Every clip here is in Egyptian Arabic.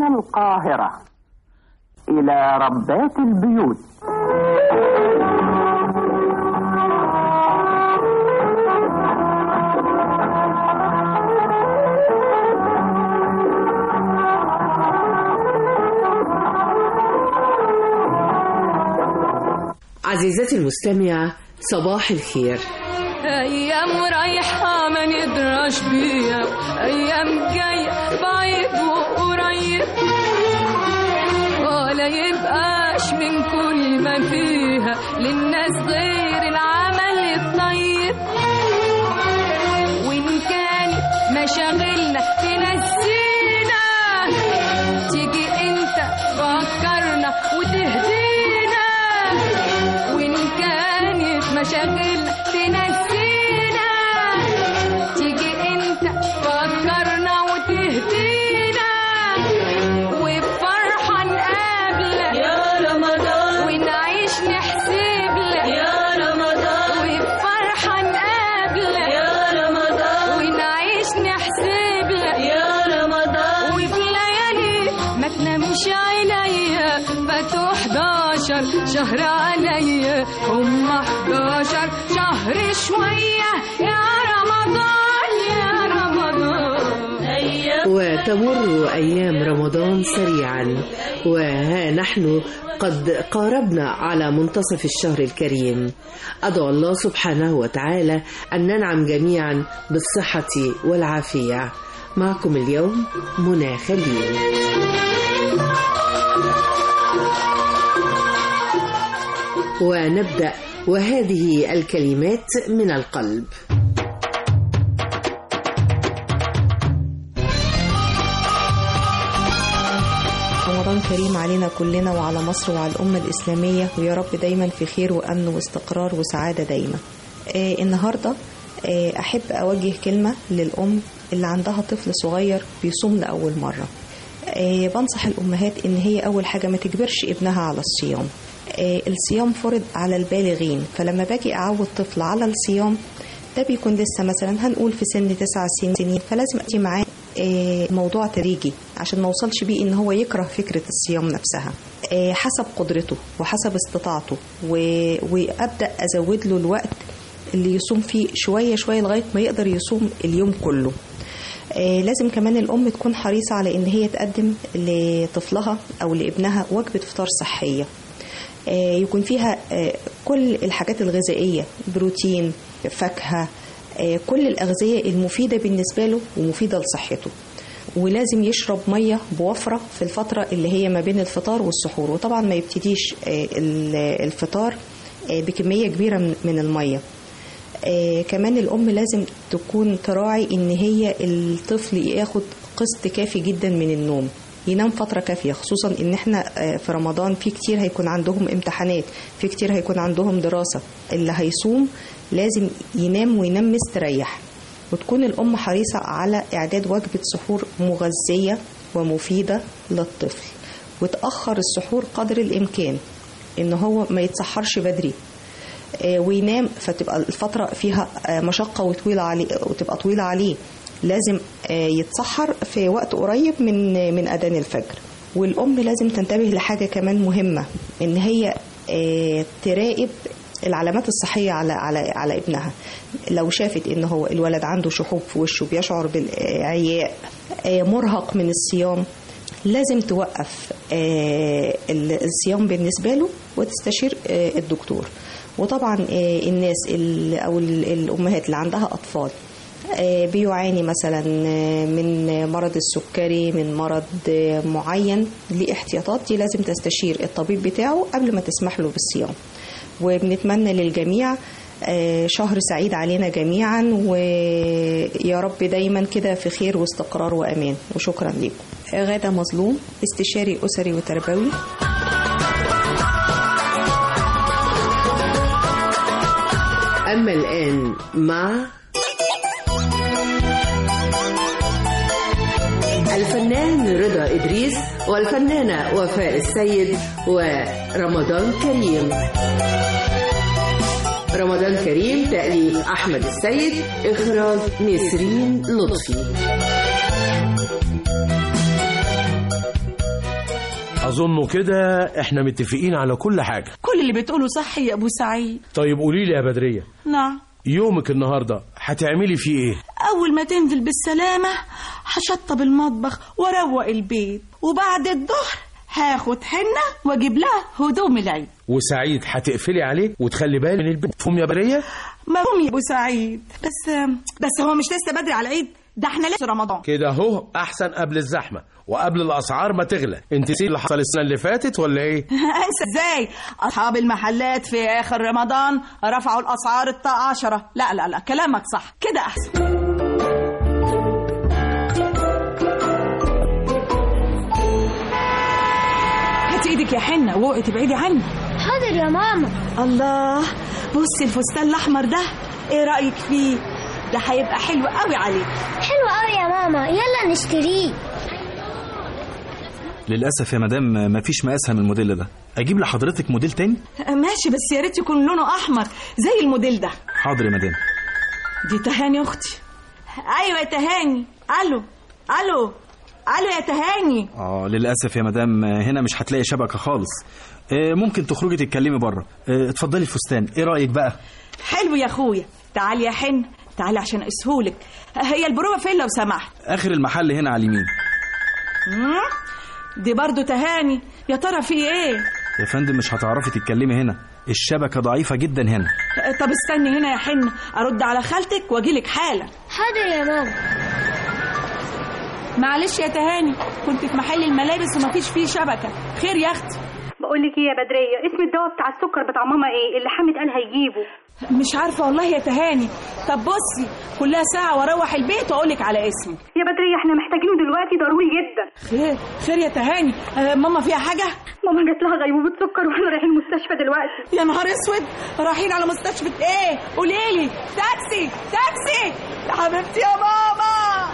القاهرة إلى ربات البيوت عزيزتي المستمعة صباح الخير أيام رايحة ما ندراش بيها أيام جاية بعيد وقريب ولا يبقاش من كل ما فيها للناس غير العمل الطيب وإن كانت مشاغلنا تنسينا تيجي انت فكرنا وتهدينا وإن كانت مشاغلنا تنسينا تيجي انت فكرنا وتهدينا وبفرحة نقابلك يا رمضان ونعيش نحسب لك يا رمضان وبفرحة نقابلك يا رمضان ونعيش نحسب لك يا رمضان وفي ليالي ما تنامش عينيا فاتوا 11 شهر عليا هم 11 شهر شوية يا رمضان يا رمضان أيام وتمر أيام رمضان سريعا وها نحن قد قاربنا على منتصف الشهر الكريم أدعو الله سبحانه وتعالى أن ننعم جميعا بالصحة والعافية معكم اليوم منى خليل ونبدأ وهذه الكلمات من القلب رمضان كريم علينا كلنا وعلى مصر وعلى الأمة الإسلامية ويا رب دايما في خير وأمن واستقرار وسعادة دايما آه النهاردة آه أحب أوجه كلمة للأم اللي عندها طفل صغير بيصوم لأول مرة آه بنصح الأمهات إن هي أول حاجة ما تجبرش ابنها على الصيام آه الصيام فرض على البالغين فلما باجي أعود طفل على الصيام ده بيكون لسه مثلا هنقول في سن تسع سنين فلازم أجي معاه آه، موضوع تدريجي عشان ما اوصلش بيه ان هو يكره فكره الصيام نفسها آه، حسب قدرته وحسب استطاعته و- وابدا ازود له الوقت اللي يصوم فيه شويه شويه لغايه ما يقدر يصوم اليوم كله آه، لازم كمان الام تكون حريصه على ان هي تقدم لطفلها او لابنها وجبه فطار صحيه آه، يكون فيها آه، كل الحاجات الغذائيه بروتين فاكهه آه، كل الأغذية المفيدة بالنسبة له ومفيدة لصحته ولازم يشرب مية بوفرة في الفترة اللي هي ما بين الفطار والسحور وطبعا ما يبتديش آه، ال- الفطار آه، بكمية كبيرة من- من المية آه، كمان الأم لازم تكون تراعي إن هي الطفل ياخد قسط كافي جدا من النوم ينام فترة كافية خصوصا إن إحنا آه، في رمضان في كتير هيكون عندهم امتحانات في كتير هيكون عندهم دراسة اللي هيصوم لازم ينام وينام مستريح وتكون الأم حريصة على إعداد وجبة سحور مغذية ومفيدة للطفل وتأخر السحور قدر الإمكان إن هو ما يتسحرش بدري آه، وينام فتبقى الفترة فيها آه، مشقة وطويلة عليه وتبقى طويلة عليه لازم آه، يتسحر في وقت قريب من من أذان الفجر والأم لازم تنتبه لحاجة كمان مهمة إن هي آه، تراقب العلامات الصحية على على على ابنها لو شافت إن هو الولد عنده شحوب في وشه بيشعر بالعياء آه، مرهق من الصيام لازم توقف آه، الصيام بالنسبة له وتستشير آه، الدكتور وطبعا آه، الناس ال- أو ال- الأمهات اللي عندها أطفال آه، بيعاني مثلا آه، من مرض السكري من مرض آه، معين ليه احتياطات دي لازم تستشير الطبيب بتاعه قبل ما تسمح له بالصيام وبنتمنى للجميع آه، شهر سعيد علينا جميعا ويا رب دايما كده في خير واستقرار وأمان وشكرا لكم غادة مظلوم استشاري أسري وتربوي أما الآن مع الفنان رضا إدريس والفنانة وفاء السيد ورمضان كريم رمضان كريم تأليف أحمد السيد إخراج نسرين لطفي اظن كده احنا متفقين على كل حاجه كل اللي بتقوله صح يا ابو سعيد طيب قولي لي يا بدريه نعم يومك النهارده هتعملي فيه ايه اول ما تنزل بالسلامه هشطب المطبخ واروق البيت وبعد الظهر هاخد حنه واجيب لها هدوم العيد وسعيد هتقفلي عليه وتخلي بالي من البيت فهم يا بريه مفهوم يا ابو سعيد بس بس هو مش لسه بدري على العيد ده احنا لسه رمضان كده اهو احسن قبل الزحمه وقبل الاسعار ما تغلى انت نسيت اللي حصل السنه اللي فاتت ولا ايه انسى ازاي اصحاب المحلات في اخر رمضان رفعوا الاسعار الطاقه عشرة لا لا لا كلامك صح كده احسن هاتي ايدك يا حنه واوعي تبعدي عني حاضر يا ماما الله بصي الفستان الاحمر ده ايه رايك فيه ده هيبقى حلو قوي عليك حلو قوي يا ماما يلا نشتريه للاسف يا مدام مفيش مقاسها من الموديل ده اجيب لحضرتك موديل تاني ماشي بس يا ريت يكون لونه احمر زي الموديل ده حاضر يا مدام دي تهاني اختي ايوه يا تهاني الو الو الو يا تهاني اه للاسف يا مدام هنا مش هتلاقي شبكه خالص آه، ممكن تخرجي تتكلمي بره آه، اتفضلي الفستان ايه رايك بقى حلو يا اخويا تعالي يا حن تعالي عشان اقيسهولك هي البروفه فين لو سمحت اخر المحل هنا على اليمين مم؟ دي برضو تهاني يا ترى في ايه يا فندم مش هتعرفي تتكلمي هنا الشبكه ضعيفه جدا هنا طب استني هنا يا حن ارد على خالتك واجيلك حالا حاضر يا ماما معلش يا تهاني كنت في محل الملابس ومفيش فيه شبكه خير يا اختي بقول لك ايه يا بدريه اسم الدواء بتاع السكر بتاع ماما ايه اللي حامد قال هيجيبه مش عارفه والله يا تهاني طب بصي كلها ساعه واروح البيت واقولك على اسمه يا بدريه احنا محتاجينه دلوقتي ضروري جدا خير خير يا تهاني آه ماما فيها حاجه ماما جات لها غيبوبه سكر واحنا رايحين المستشفى دلوقتي يا نهار اسود رايحين على مستشفى ايه قولي لي تاكسي تاكسي يا حبيبتي يا ماما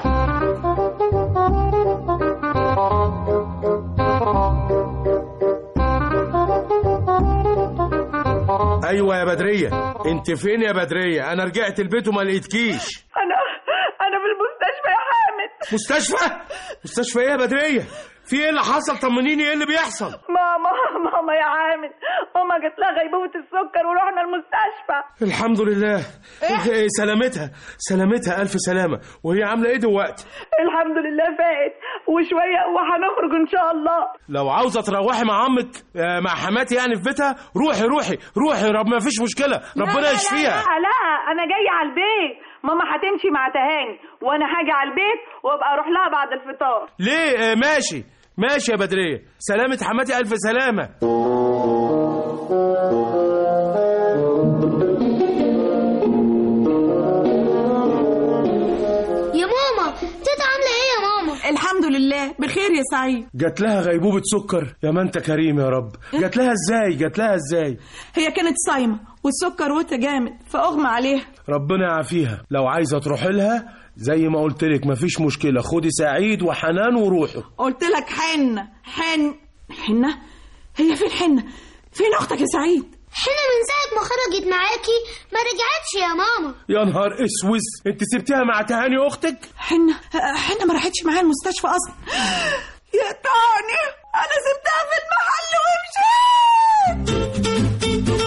ايوه يا بدريه انت فين يا بدريه انا رجعت البيت وما لقيتكيش انا انا في المستشفى يا حامد مستشفى مستشفى ايه يا بدريه في ايه اللي حصل طمنيني ايه اللي بيحصل ماما ماما يا عامد ماما جات لها غيبوبه السكر ورحنا المستشفى الحمد لله إيه سلامتها سلامتها الف سلامه وهي عامله ايه دلوقتي الحمد لله فاقت وشويه وهنخرج ان شاء الله لو عاوزه تروحي مع عمك آه، مع حماتي يعني في بيتها روحي روحي روحي رب ما فيش مشكله ربنا يشفيها لا لا انا جايه على البيت ماما هتمشي مع تهاني وانا هاجي على البيت وابقى اروح لها بعد الفطار ليه آه، ماشي ماشي يا بدريه سلامه حماتي الف سلامه يا ماما تيتا عامله ايه يا ماما الحمد لله بخير يا سعيد جات لها غيبوبه سكر يا ما انت كريم يا رب جات لها ازاي جات لها ازاي هي كانت صايمه والسكر وطى جامد فاغمى عليها ربنا يعافيها لو عايزه تروحي لها زي ما قلت لك مفيش مشكله خدي سعيد وحنان وروحوا قلت لك حنه حن حنه هي فين حنه فين اختك يا سعيد حنا من ساعه ما خرجت معاكي ما رجعتش يا ماما يا نهار اسوس انت سبتيها مع تهاني اختك حنه حنه ما راحتش معايا المستشفى اصلا يا تاني انا سبتها في المحل ومشيت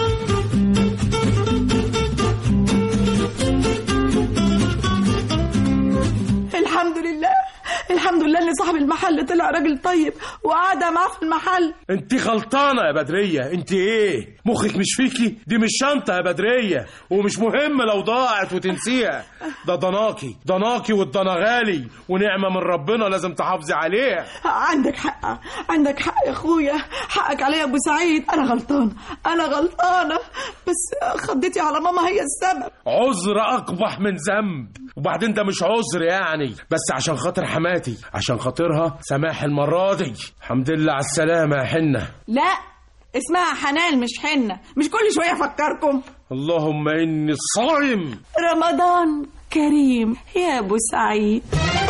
الحمد لله الحمد لله ان صاحب المحل طلع راجل طيب وقعد معاه في المحل انت غلطانه يا بدريه انت ايه مخك مش فيكي دي مش شنطه يا بدريه ومش مهم لو ضاعت وتنسيها ده ضناكي ضناكي والضنا غالي ونعمه من ربنا لازم تحافظي عليها عندك حق عندك حق يا اخويا حقك عليا يا ابو سعيد انا غلطانه انا غلطانه بس خضتي على ماما هي السبب عذر اقبح من ذنب وبعدين ده مش عذر يعني بس عشان خاطر حماتي عشان خاطرها سماح المره دي الحمد لله على السلامه يا حنه لا اسمها حنان مش حنه مش كل شويه افكركم اللهم اني صايم رمضان كريم يا ابو سعيد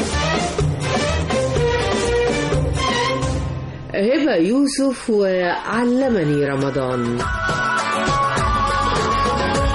هبة يوسف وعلمني رمضان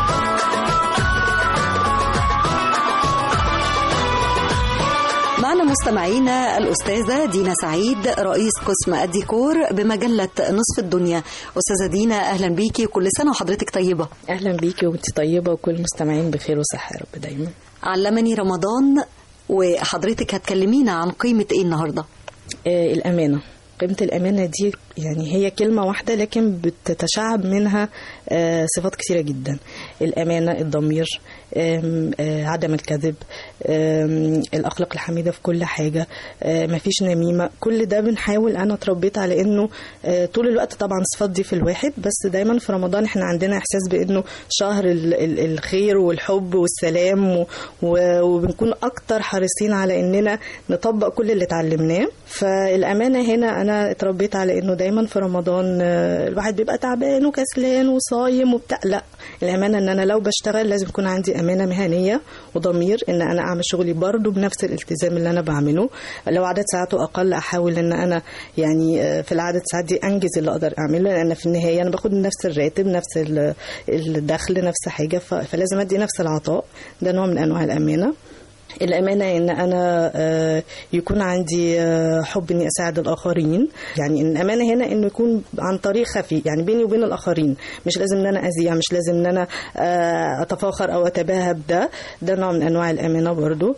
معنا مستمعينا الأستاذة دينا سعيد رئيس قسم الديكور بمجلة نصف الدنيا أستاذة دينا أهلا بيكي وكل سنة وحضرتك طيبة اهلا بيكي وانت طيبه وكل المستمعين بخير وصحه يا رب دايما علمني رمضان وحضرتك هتكلمينا عن قيمة إيه النهاردة آه الامانه قيمه الامانه دي يعني هي كلمه واحده لكن بتتشعب منها آه صفات كتيره جدا الامانه الضمير آم، آه عدم الكذب آم، الاخلاق الحميده في كل حاجه آه مفيش نميمه كل ده بنحاول انا اتربيت على انه آه طول الوقت طبعا الصفات دي في الواحد بس دايما في رمضان احنا عندنا احساس بانه شهر ال- ال- الخير والحب والسلام و- و- وبنكون اكتر حريصين على اننا نطبق كل اللي اتعلمناه فالامانه هنا انا اتربيت على انه دايما في رمضان آه، الواحد بيبقى تعبان وكسلان وصايم وبتاع لا الامانه ان انا لو بشتغل لازم يكون عندي امانه مهنيه وضمير ان انا اعمل شغلي برضه بنفس الالتزام اللي انا بعمله لو عدد ساعاته اقل احاول ان انا يعني آه، في العدد ساعات دي انجز اللي اقدر اعمله لان في النهايه انا باخد نفس الراتب نفس ال- الدخل نفس حاجه ف- فلازم ادي نفس العطاء ده نوع من انواع الامانه الأمانة إن أنا آه، يكون عندي آه، حب إني أساعد الآخرين يعني إن الأمانة هنا إنه يكون عن طريق خفي يعني بيني وبين الآخرين مش لازم إن أنا أذيع مش لازم إن أنا آه، أتفاخر أو أتباهى بده ده نوع من أنواع الأمانة برضو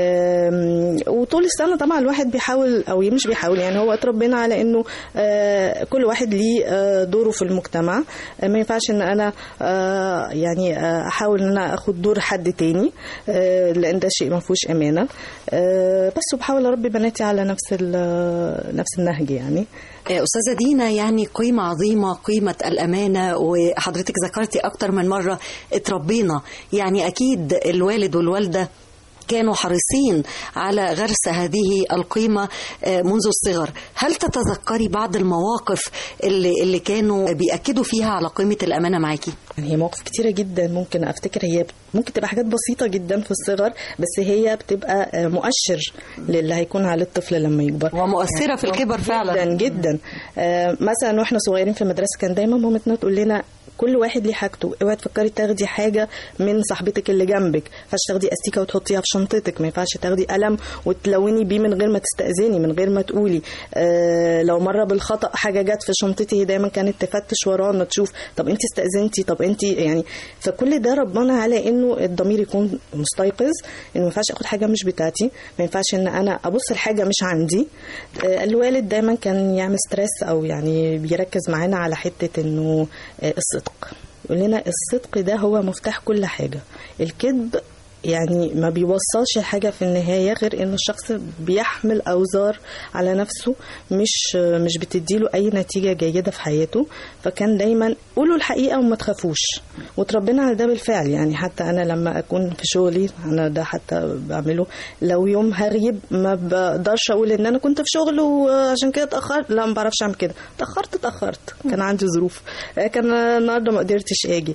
آم، وطول السنة طبعا الواحد بيحاول أو مش بيحاول يعني هو اتربينا على إنه آه، كل واحد ليه آه، دوره في المجتمع آه، ما ينفعش إن أنا آه، يعني آه، أحاول إن أنا أخد دور حد تاني آه، لأن ده شيء ما فيهوش امانه آه، بس وبحاول اربي بناتي على نفس ال- نفس النهج يعني آه، أستاذة دينا يعني قيمة عظيمة قيمة الأمانة وحضرتك ذكرتي أكتر من مرة اتربينا يعني أكيد الوالد والوالدة كانوا حريصين على غرس هذه القيمة آه، منذ الصغر هل تتذكري بعض المواقف اللي, اللي كانوا بيأكدوا فيها على قيمة الأمانة معاكي يعني هي مواقف كتيرة جدا ممكن أفتكر هي بت- ممكن تبقى حاجات بسيطة جدا في الصغر بس هي بتبقى آه، مؤشر للي هيكون عليه الطفل لما يكبر ومؤثرة في الكبر فعلا جدا جدا آه، مثلا واحنا صغيرين في المدرسة كان دايما مامتنا تقول لنا كل واحد ليه حاجته اوعي تفكري تاخدي حاجه من صاحبتك اللي جنبك ما ينفعش تاخدي استيكه وتحطيها في شنطتك ما ينفعش تاخدي قلم وتلوني بيه من غير ما تستاذني من غير ما تقولي آه لو مره بالخطا حاجه جت في شنطتي هي دايما كانت تفتش ورانا تشوف طب انت استاذنتي طب انت يعني فكل ده ربنا على انه الضمير يكون مستيقظ انه ما ينفعش اخد حاجه مش بتاعتي ما ينفعش ان انا ابص لحاجه مش عندي آه الوالد دايما كان يعمل ستريس او يعني بيركز معانا على حته انه آه الصدق يقول لنا الصدق ده هو مفتاح كل حاجه الكذب يعني ما بيوصلش الحاجة في النهاية غير إن الشخص بيحمل أوزار على نفسه مش مش بتديله أي نتيجة جيدة في حياته فكان دايما قولوا الحقيقة وما تخافوش وتربينا على ده بالفعل يعني حتى أنا لما أكون في شغلي أنا ده حتى بعمله لو يوم هغيب ما بقدرش أقول إن أنا كنت في شغل وعشان كده اتأخرت لا ما بعرفش أعمل كده اتأخرت اتأخرت كان عندي ظروف كان النهارده ما قدرتش أجي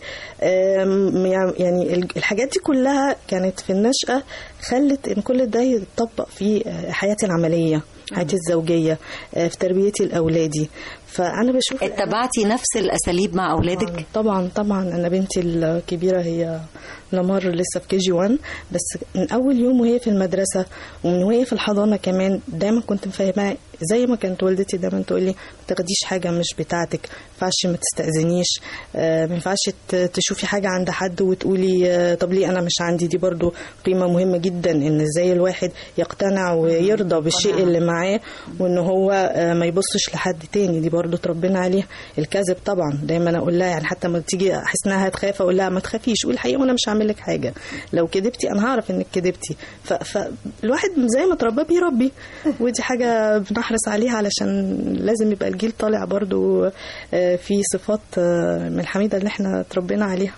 يعني الحاجات دي كلها كانت في النشأة خلت إن كل ده يتطبق في حياتي العملية حياتي الزوجية في تربيتي لأولادي فأنا بشوف اتبعتي نفس الأساليب مع أولادك؟ طبعا طبعا أنا بنتي الكبيرة هي لمر لسه في كي جي 1 بس من أول يوم وهي في المدرسة ومن وهي في الحضانة كمان دايما كنت مفهماها زي ما كانت والدتي دايما تقول لي ما تاخديش حاجة مش بتاعتك ما ينفعش ما تستأذنيش ما ينفعش تشوفي حاجة عند حد وتقولي طب ليه أنا مش عندي دي برضو قيمة مهمة جدا إن ازاي الواحد يقتنع ويرضى بالشيء اللي معاه وإن هو ما يبصش لحد تاني دي برضو تربينا عليها الكذب طبعا دايما أقول لها يعني حتى ما تيجي أحس إنها هتخاف أقول لها ما تخافيش قولي الحقيقة وأنا مش هعمل لك حاجة لو كذبتي أنا هعرف إنك كذبتي فالواحد زي ما تربى بيربي ودي حاجة بنحرص عليها علشان لازم يبقى الجيل طالع برضو في صفات من الحميدة اللي احنا تربينا عليها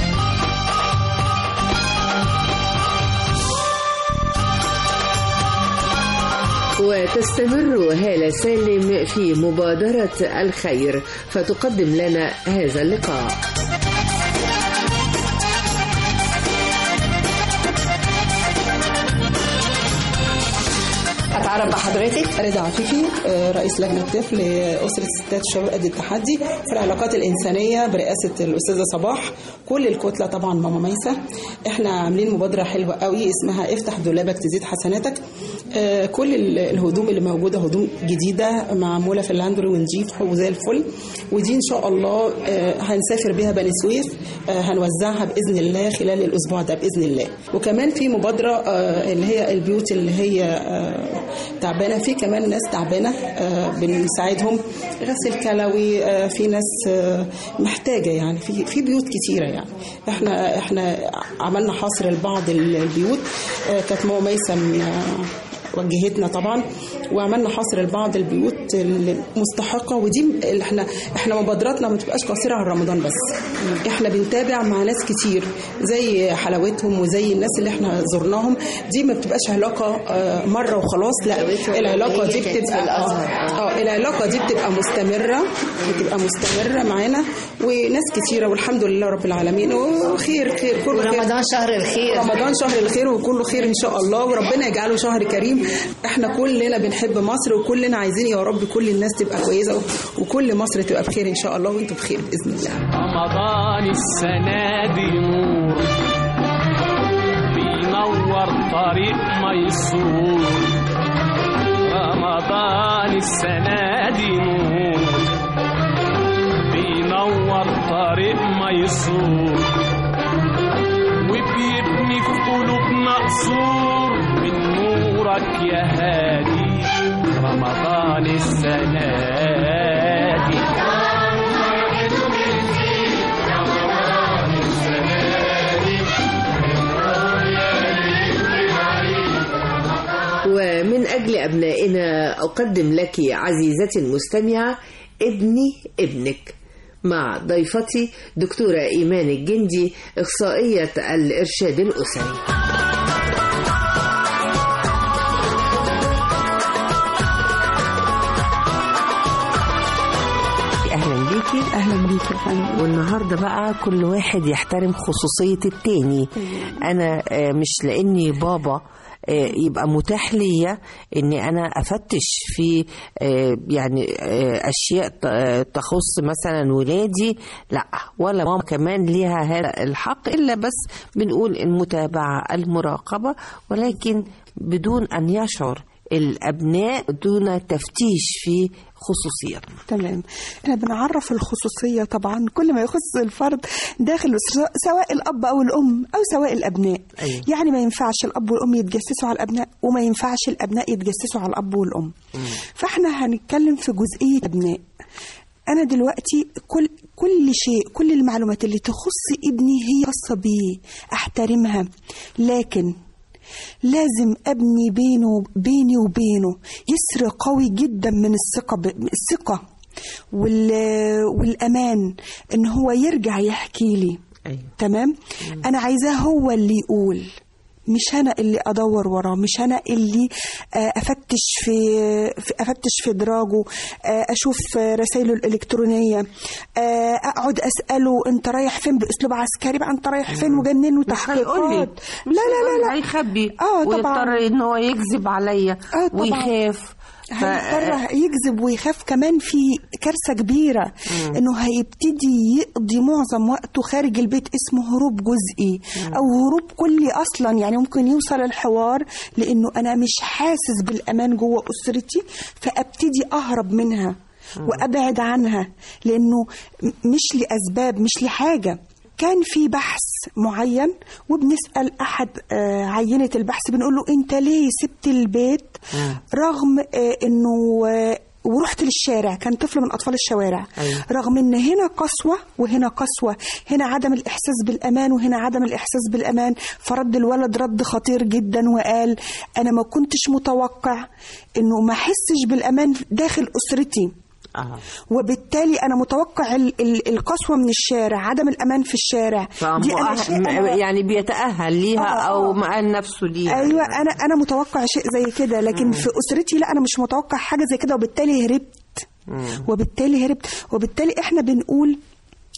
وتستمر هالة سالم في مبادرة الخير فتقدم لنا هذا اللقاء نتعرف بحضرتك رضا عفيفي آه، رئيس لجنة طفل أسرة ستات الشباب قد التحدي في العلاقات الإنسانية برئاسة الأستاذة صباح كل الكتلة طبعا ماما ميسة احنا عاملين مبادرة حلوة قوي اسمها افتح دولابك تزيد حسناتك آه، كل ال- الهدوم اللي موجودة هدوم جديدة معمولة في اللاندري ونجيب وزي الفل ودي إن شاء الله آه، هنسافر بيها بني سويف آه، هنوزعها بإذن الله خلال الأسبوع ده بإذن الله وكمان في مبادرة آه، اللي هي البيوت اللي هي آه، تعبانة في كمان ناس تعبانة آه، بنساعدهم غسل كلوي آه، في ناس آه، محتاجة يعني في في بيوت كتيرة يعني احنا احنا عملنا حصر لبعض ال- البيوت آه، كانت ماما ميسم آه، وجهتنا طبعا وعملنا حصر لبعض البيوت المستحقه ودي اللي احنا احنا مبادراتنا ما تبقاش قاصره على رمضان بس احنا بنتابع مع ناس كتير زي حلاوتهم وزي الناس اللي احنا زرناهم دي ما بتبقاش علاقه آه، مره وخلاص لا العلاقه دي بتبقى اه آه، العلاقه دي بتبقى مستمره بتبقى مستمره معانا وناس كتيره والحمد لله رب العالمين وخير خير كله خير رمضان شهر الخير رمضان شهر الخير وكله خير ان شاء الله وربنا يجعله شهر كريم احنا كلنا بنحب مصر وكلنا عايزين يا رب كل الناس تبقى كويسه وكل مصر تبقى بخير ان شاء الله وانتم بخير باذن الله رمضان السنة دي نور بينور طريق ميسور رمضان السنة دي نور بينور طريق ميسور وبيبني في قلوبنا قصور من نورك يا هادي رمضان السنة دي ومن أجل أبنائنا أقدم لك عزيزتي المستمعة ابني ابنك مع ضيفتي دكتورة إيمان الجندي إخصائية الإرشاد الأسري اهلا بيكي اهلا بيكي والنهارده بقى كل واحد يحترم خصوصيه التاني انا آه، مش لاني بابا آه، يبقى متاح ليا اني انا افتش في آه، يعني آه، اشياء ت- آه، تخص مثلا ولادي لا ولا ماما كمان ليها هذا الحق الا بس بنقول المتابعه المراقبه ولكن بدون ان يشعر الابناء دون تفتيش في خصوصياتهم تمام احنا بنعرف الخصوصية طبعا كل ما يخص الفرد داخل الأسرة، سواء الأب أو الأم أو سواء الأبناء أيوة. يعني ما ينفعش الأب والأم يتجسسوا على الأبناء وما ينفعش الأبناء يتجسسوا على الأب والأم فاحنا هنتكلم في جزئية أبناء أنا دلوقتي كل كل شيء كل المعلومات اللي تخص ابني هي خاصة بيه أحترمها لكن لازم ابني بينه بيني وبينه يسر قوي جدا من الثقه ب- الثقه وال والامان ان هو يرجع يحكي لي أيوة. تمام انا عايزاه هو اللي يقول مش انا اللي ادور وراه مش انا اللي آه، افتش في في- افتش في دراجه آه، اشوف آه، رسائله الالكترونيه آه، اقعد اساله انت رايح فين باسلوب عسكري بقى انت رايح فين وجنن وتحقيقات لا لا لا لا هيخبي اه ويضطر طبعا ان هو يكذب عليا آه طبعاً. ويخاف ف- هيضطر يكذب ويخاف كمان في كارثه كبيره مم. انه هيبتدي يقضي معظم وقته خارج البيت اسمه هروب جزئي او هروب كلي اصلا يعني ممكن يوصل الحوار لانه انا مش حاسس بالامان جوه اسرتي فابتدي اهرب منها وابعد عنها لانه م- مش لاسباب مش لحاجه كان في بحث معين وبنسال احد آه، عينه البحث بنقول له انت ليه سبت البيت رغم آه، انه آه، ورحت للشارع كان طفل من اطفال الشوارع أيوة. رغم ان هنا قسوه وهنا قسوه هنا عدم الاحساس بالامان وهنا عدم الاحساس بالامان فرد الولد رد خطير جدا وقال انا ما كنتش متوقع انه ما احسش بالامان داخل اسرتي آه. وبالتالي انا متوقع ال- ال- القسوه من الشارع عدم الامان في الشارع دي أنا شيء فمؤهل أنا يعني بيتأهل ليها آه، أو آه. مأهل نفسه ليها ايوه انا انا متوقع شيء زي كده لكن في اسرتي لا انا مش متوقع حاجه زي كده وبالتالي هربت مم. وبالتالي هربت وبالتالي احنا بنقول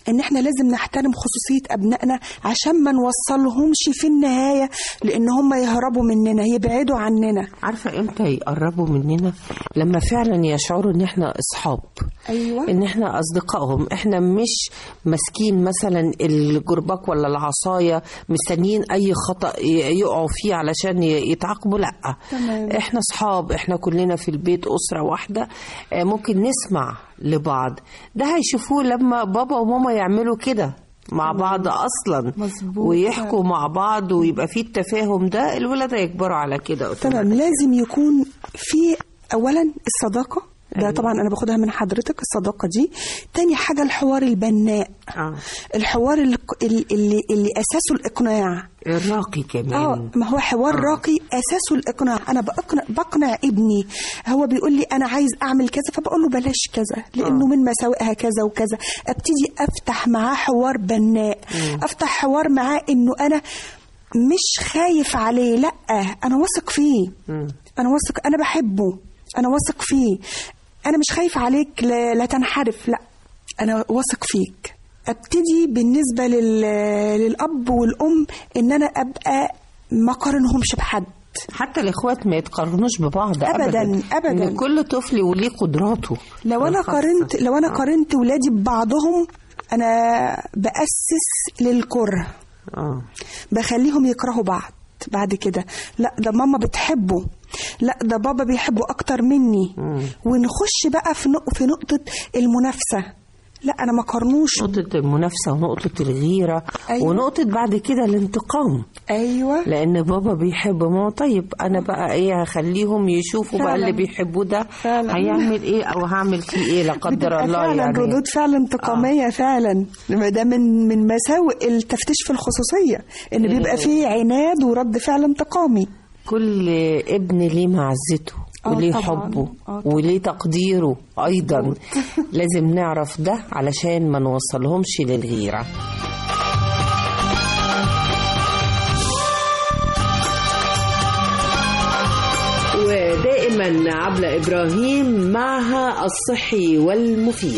ان احنا لازم نحترم خصوصيه ابنائنا عشان ما نوصلهمش في النهايه لان هم يهربوا مننا يبعدوا عننا عارفه امتى يقربوا مننا لما فعلا يشعروا ان احنا اصحاب ايوه ان احنا اصدقائهم احنا مش ماسكين مثلا الجرباك ولا العصايه مستنيين اي خطا ي- يقعوا فيه علشان ي- يتعاقبوا لا تمام. احنا اصحاب احنا كلنا في البيت اسره واحده آه، ممكن نسمع لبعض ده هيشوفوه لما بابا وماما يعملوا كده مع بعض اصلا مظبوط. ويحكوا مع بعض ويبقى في التفاهم ده الولاد هيكبروا على كده تمام لازم يكون في اولا الصداقه ده طبعا انا باخدها من حضرتك الصداقه دي تاني حاجه الحوار البناء آه. الحوار اللي, اللي, اللي اساسه الاقناع الراقي كمان اه ما هو حوار راقي اساسه الاقناع انا بقنع بقنع ابني هو بيقول لي انا عايز اعمل كذا فبقول له بلاش كذا لانه من مساوئها كذا وكذا ابتدي افتح معاه حوار بناء افتح حوار معاه انه انا مش خايف عليه لا انا واثق فيه انا واثق انا بحبه انا واثق فيه انا مش خايف عليك لا, لا تنحرف لا انا واثق فيك ابتدي بالنسبه لل... للاب والام ان انا ابقى ما قارنهمش بحد حتى الاخوات ما يتقارنوش ببعض ابدا أبداً، أبداً. إن كل طفل وليه قدراته لو انا الخاصة. قارنت لو انا قارنت ولادي ببعضهم انا باسس للكره اه بخليهم يكرهوا بعض بعد كده لا ده ماما بتحبه لا ده بابا بيحبه اكتر مني ونخش بقى في نق- في نقطه المنافسه لا انا ما قارنوش نقطة المنافسة ونقطة الغيرة أيوة. ونقطة بعد كده الانتقام ايوه لأن بابا بيحب ماما طيب أنا بقى إيه هخليهم يشوفوا بقى فعلاً. اللي بيحبوه ده فعلاً. هيعمل إيه أو هعمل فيه إيه لا قدر بتبقى الله فعلا يعني ردود فعل انتقاميه فعلا ده من من مساوئ التفتيش في الخصوصيه ان بيبقى فيه عناد ورد فعل انتقامي كل ابن ليه معزته آه وليه طبعاً. حبه آه وليه تقديره أيضا لازم نعرف ده علشان ما نوصلهمش للغيرة ودائما عبلة إبراهيم معها الصحي والمفيد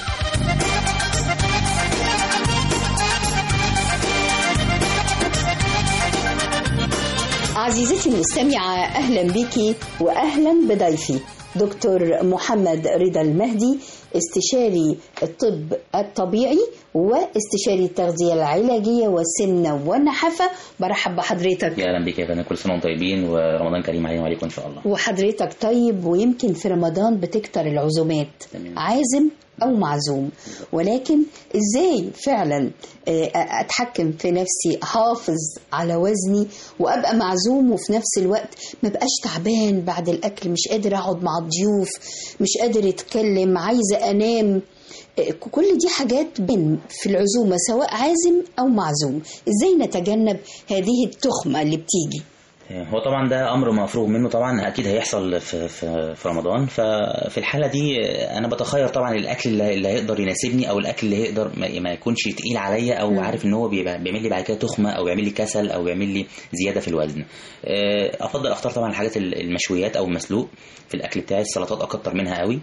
عزيزتي المستمعة أهلا بك وأهلا بضيفي دكتور محمد رضا المهدي استشاري الطب الطبيعي واستشاري التغذية العلاجية والسمنة والنحافة برحب بحضرتك يا اهلا بك يا فندم كل سنه وانتم طيبين ورمضان كريم علينا وعليكم ان شاء الله وحضرتك طيب ويمكن في رمضان بتكتر العزومات تمام. عازم أو معزوم ولكن إزاي فعلا آه، أتحكم في نفسي أحافظ على وزني وأبقى معزوم وفي نفس الوقت ما بقاش تعبان بعد الأكل مش قادر أقعد مع الضيوف مش قادر أتكلم عايزة أنام آه، كل دي حاجات بين في العزومة سواء عازم أو معزوم إزاي نتجنب هذه التخمة اللي بتيجي هو طبعا ده امر مفروغ منه طبعا اكيد هيحصل في في, في رمضان ففي الحاله دي انا بتخير طبعا الاكل اللي اللي هيقدر يناسبني او الاكل اللي هيقدر ما ما يكونش تقيل عليا او عارف ان هو بيبقى بيعمل لي بعد كده تخمه او بيعمل لي كسل او بيعمل لي زياده في الوزن آه، افضل اختار طبعا الحاجات المشويات او المسلوق في الاكل بتاعي السلطات اكتر منها قوي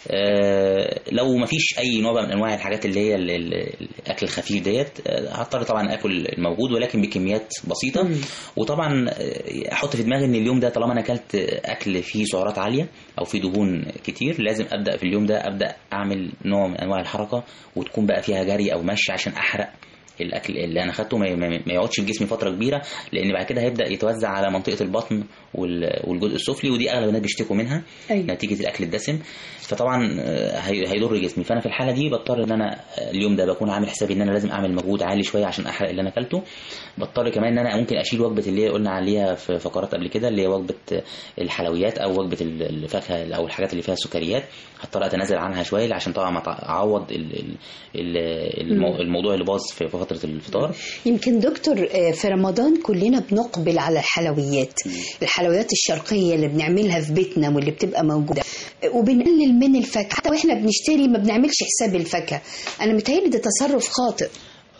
آه، لو ما فيش اي نوع بقى من انواع الحاجات اللي هي ال- ال- الاكل الخفيف ديت آه، هضطر طبعا اكل الموجود ولكن بكميات بسيطه وطبعا آه، احط في دماغي ان اليوم ده طالما انا اكلت اكل فيه سعرات عاليه او فيه دهون كتير لازم ابدا في اليوم ده ابدا اعمل نوع من انواع الحركه وتكون بقى فيها جري او مشي عشان احرق الاكل اللي انا خدته ما ما- ما يقعدش في جسمي فتره كبيره لان بعد كده هيبدا يتوزع على منطقه البطن وال- والجزء السفلي ودي اغلب الناس بيشتكوا منها أيوة. نتيجه الاكل الدسم فطبعا آه، هي- هيضر جسمي فانا في الحاله دي بضطر ان انا آه، اليوم ده بكون عامل حسابي ان انا لازم اعمل مجهود عالي شويه عشان احرق اللي انا اكلته بضطر كمان ان انا ممكن اشيل وجبه اللي هي قلنا عليها في فقرات قبل كده اللي هي وجبه آه، الحلويات او وجبه ال- الفاكهه او الحاجات اللي فيها سكريات هضطر اتنازل عنها شويه عشان طبعا ما أتع- اعوض ال- ال- ال- المو- مم. الموضوع اللي باظ في في فتره الفطار يمكن دكتور آه، في رمضان كلنا بنقبل على الحلويات الحلويات الشرقية اللي بنعملها في بيتنا واللي بتبقى موجودة آه، وبنقلل من الفاكهة حتى واحنا بنشتري ما بنعملش حساب الفاكهة أنا متهيألي ده تصرف خاطئ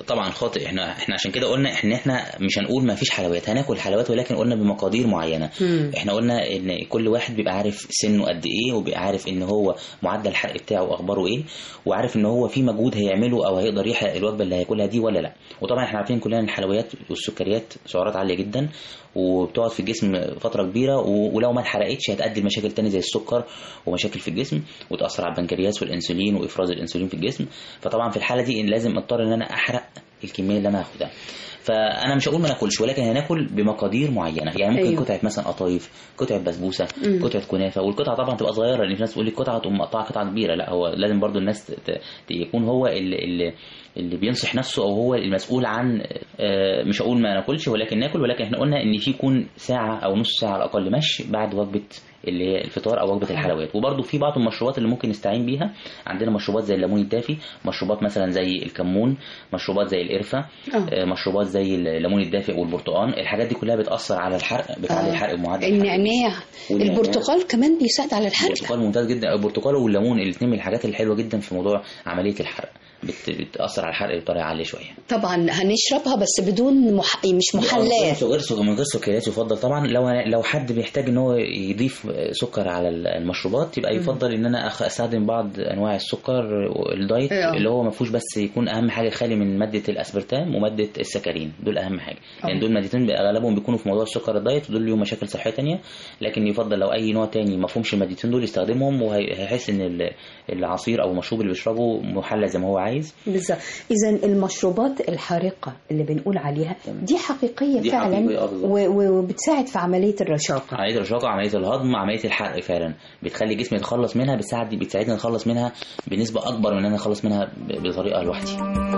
طبعا خاطئ احنا احنا عشان كده قلنا ان احنا مش هنقول ما فيش حلويات هناكل حلويات ولكن قلنا بمقادير معينه مم. احنا قلنا ان كل واحد بيبقى عارف سنه قد ايه وبيبقى عارف ان هو معدل الحرق بتاعه اخباره ايه وعارف ان هو في مجهود هيعمله او هيقدر يحرق الوجبه اللي هياكلها دي ولا لا وطبعا احنا عارفين كلنا ان الحلويات والسكريات سعرات عاليه جدا وبتقعد في الجسم فتره كبيره و- ولو ما اتحرقتش هتؤدي لمشاكل تانية زي السكر ومشاكل في الجسم وتاثر على البنكرياس والانسولين وافراز الانسولين في الجسم فطبعا في الحاله دي إن لازم اضطر ان انا احرق الكميه اللي انا هاخدها فانا مش هقول ما ناكلش ولكن هناكل بمقادير معينه يعني ممكن أيوة. أيوه. قطعه مثلا قطايف قطعه بسبوسه مم. قطعه كنافه والقطعه طبعا تبقى صغيره لان في ناس تقول لي قطعه تقوم مقطعه قطعه كبيره لا هو لازم برضو الناس ت- ت- يكون هو اللي, اللي اللي بينصح نفسه او هو المسؤول عن آه، مش هقول ما ناكلش ولكن ناكل ولكن احنا قلنا ان في يكون ساعه او نص ساعه على الاقل مشي بعد وجبه اللي هي الفطار او وجبه الحلويات وبرده في بعض المشروبات اللي ممكن نستعين بيها عندنا مشروبات زي الليمون الدافي مشروبات مثلا زي الكمون مشروبات زي القرفه آه، مشروبات زي الليمون الدافئ والبرتقال الحاجات دي كلها بتاثر على الحرق بتعلي آه. الحرق بمعدل النعناع والنعناع. البرتقال كمان بيساعد على الحرق البرتقال ممتاز جدا البرتقال والليمون الاثنين من الحاجات الحلوه جدا في موضوع عمليه الحرق بت... بتاثر على الحرق بطريقه عاليه شويه طبعا هنشربها بس بدون مح... مش محلات من غير سكر من غير سكريات يفضل طبعا لو لو حد بيحتاج ان هو يضيف سكر على المشروبات يبقى مم. يفضل ان انا أخ- استخدم بعض انواع السكر الدايت آه. اللي هو ما فيهوش بس يكون اهم حاجه خالي من ماده الاسبرتام وماده السكرين دول اهم حاجه آه. لان دول مادتين بقى اغلبهم بيكونوا في موضوع السكر الدايت ودول ليهم مشاكل صحيه تانية لكن يفضل لو اي نوع تاني ما فيهمش المادتين دول يستخدمهم وهيحس ان ال- العصير او المشروب اللي بيشربه محلى زي ما هو عايز بالظبط اذا المشروبات الحارقه اللي بنقول عليها دي حقيقيه دي فعلا حقيقية، آه، بالظبط. و... و... وبتساعد في عمليه الرشاقه عمليه الرشاقه عمليه الهضم عمليه الحرق فعلا بتخلي الجسم يتخلص منها بتساعد بتساعدني نتخلص منها بنسبه اكبر من ان انا اتخلص منها ب- بطريقه لوحدي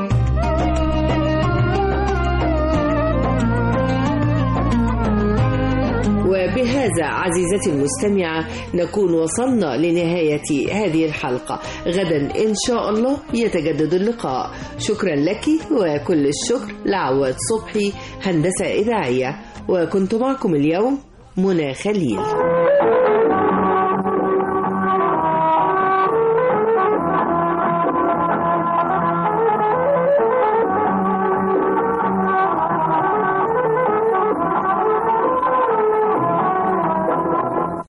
وبهذا عزيزتي المستمعة نكون وصلنا لنهاية هذه الحلقة غدا إن شاء الله يتجدد اللقاء شكرا لك وكل الشكر لعواد صبحي هندسة إذاعية وكنت معكم اليوم منى خليل